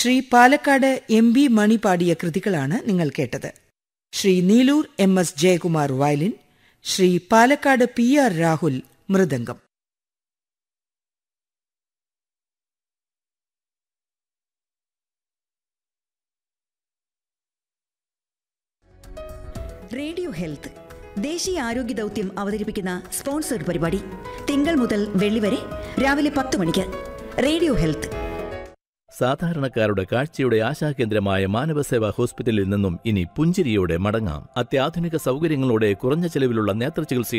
Shri Palakkad M B Mani പാടിയ കൃതികളാണ് നിങ്ങൾ കേട്ടത് Shri Neelur M S Jayakumar violin Shri Palakkad P R Rahul mridangam radio health ദേശീയ ആരോഗ്യ ദൗത്യം അവതരിപ്പിക്കുന്ന സ്പോൺസർഡ് പരിപാടി തിങ്കൾ മുതൽ വെള്ളി വരെ രാവിലെ പത്ത് മണിക്ക് റേഡിയോ ഹെൽത്ത് സാധാരണക്കാരുടെ കാഴ്ചയുടെ ആശാകേന്ദ്രമായ മാനവസേവാ ഹോസ്പിറ്റലിൽ നിന്നും ഇനി പുഞ്ചിരിയോടെ മടങ്ങാം അത്യാധുനിക സൗകര്യങ്ങളോടെ കുറഞ്ഞ ചെലവിലുള്ള നേത്രചികിത്സ